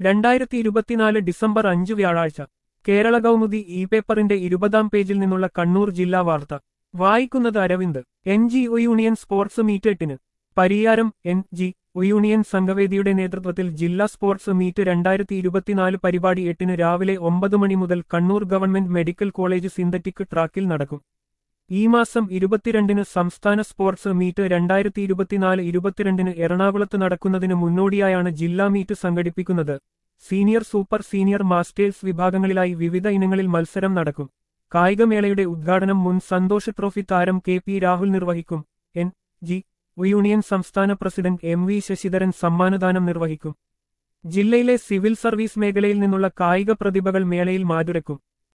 രണ്ടായിരത്തി ഇരുപത്തിനാല് ഡിസംബർ അഞ്ച് വ്യാഴാഴ്ച കേരള കൗമുദി ഇ പേപ്പറിന്റെ ഇരുപതാം പേജിൽ നിന്നുള്ള കണ്ണൂർ ജില്ലാ വാർത്ത വായിക്കുന്നത് Aravind N G O union sports meet എട്ടിന് Pariyaram N G O union സംഘവേദിയുടെ നേതൃത്വത്തിൽ ജില്ലാ സ്പോർട്സ് മീറ്റ് രണ്ടായിരത്തി ഇരുപത്തിനാല് പരിപാടി എട്ടിന് രാവിലെ ഒമ്പത് മണി മുതൽ Kannur government medical college synthetic ട്രാക്കിൽ നടക്കും ഈ മാസം ഇരുപത്തിരണ്ടിന് സംസ്ഥാന സ്പോർട്സ് മീറ്റ് രണ്ടായിരത്തി ഇരുപത്തിനാല് ഇരുപത്തിരണ്ടിന് എറണാകുളത്ത് നടക്കുന്നതിന് മുന്നോടിയായാണ് ജില്ലാ മീറ്റ് സംഘടിപ്പിക്കുന്നത് സീനിയർ സൂപ്പർ സീനിയർ മാസ്റ്റേഴ്സ് വിഭാഗങ്ങളിലായി വിവിധ ഇനങ്ങളിൽ മത്സരം നടക്കും കായികമേളയുടെ ഉദ്ഘാടനം മുൻ സന്തോഷ് ട്രോഫി താരം കെ പി രാഹുൽ നിർവഹിക്കും എൻ ജി ഒ യൂണിയൻ സംസ്ഥാന പ്രസിഡന്റ് എം വി ശശിധരൻ സമ്മാനദാനം നിർവഹിക്കും ജില്ലയിലെ സിവിൽ സർവീസ് മേഖലയിൽ നിന്നുള്ള കായിക പ്രതിഭകൾ മേളയിൽ മാതുരക്കും